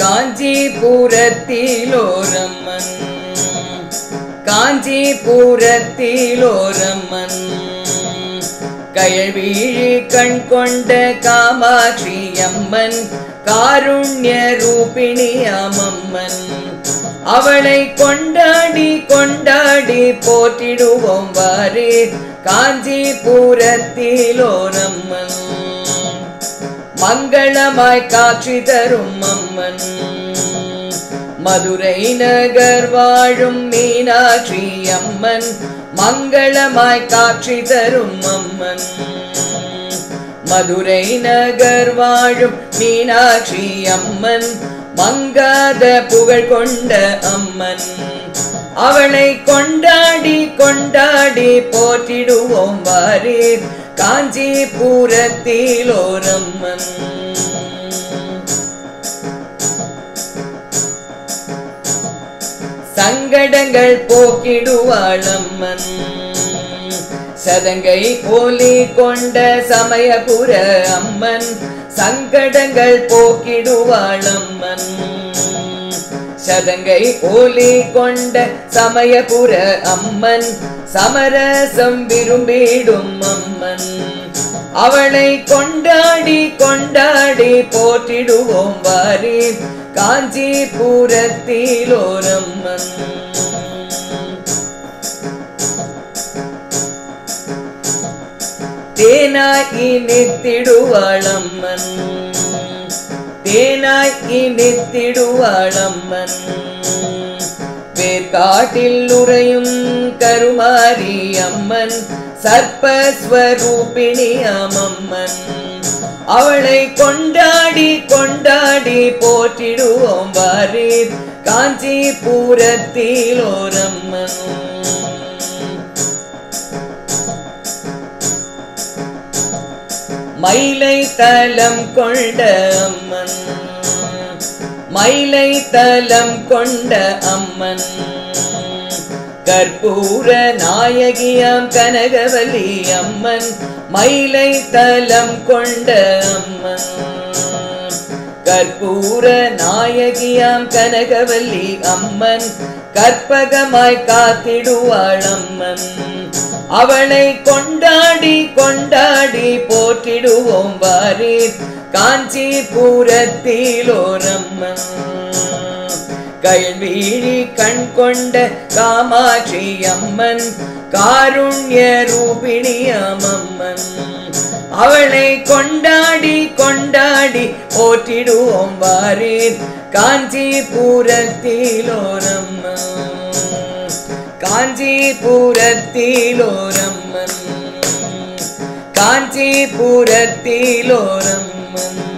காஞ்சிபுரத்திலோரம்மன் காஞ்சிபுரத்திலோரம்மன் கயல்வீழி கண் கொண்ட காமாட்சி அம்மன் காருண்ய ரூபிணி அம்மன் அவளை கொண்டாடி கொண்டாடி போற்றிடுவோம் வாரே காஞ்சிபுரத்திலோரம்மன் மங்களமாய் காட்சி தரும் அம்மன் மதுரை நகர் வாழும் மீனாட்சி அம்மன் மங்களமாய் காட்சி தரும் அம்மன் மதுரை நகர் வாழும் மீனாட்சி அம்மன் மங்காத புகழ் கொண்ட அம்மன் அவளை கொண்டாடி கொண்டாடி போற்றிடுவோம் வாரே காஞ்சிபுரத்திலோரம்மன் சங்கடங்கள் போக்கிடுவாளம்மன் சதங்கை போலி கொண்ட சமயபுர அம்மன் சங்கடங்கள் போக்கிடுவாளம்மன் சதங்கை போலி கொண்ட சமயபுர அம்மன் சமரசம் விரும்பிடும் அம்மன் அவளை கொண்டாடி கொண்டாடி போற்றிடுவோம் வாரி காஞ்சிபுரத்திலோரம்மன் தேனாய் இனித்திடுவாளம்மன் தேனாய் இனித்திடுவாளம்மன் வேர்காட்டில் உறையும் கருமாரி அம்மன் சர்ப்பஸ்வரூபிணி அம்மன் அவளை கொண்டாடி கொண்டாடி போற்றிடுவோம் வாரி காஞ்சிபுரத்திலோரம்மன் மயிலை தலம் கொண்ட அம்மன் மயிலை தலம் கொண்ட அம்மன் கற்பூர நாயகியாம் கனகவலி அம்மன் மயிலை தலம் கொண்ட அம்மன் கற்பூர நாயகியாம் கனகவல்லி அம்மன் கற்பகமாய் காத்திடுவாள் அம்மன் அவளை கொண்டாடி கொண்டாடி போற்றிடுவோம் வாரி காஞ்சிபுரத்திலோரம்மன் கல்வீழி கண் கொண்ட காமாட்சி அம்மன் காருண்ய ரூபிணி அம்மன் அவளை கொண்டாடி கொண்டாடி போற்றிடுவோம் வாரி காஞ்சிபுரத்திலோரம்மன் காஞ்சிபுரத்திலோரம்மன் காஞ்சிபுரத்திலோரம்மன்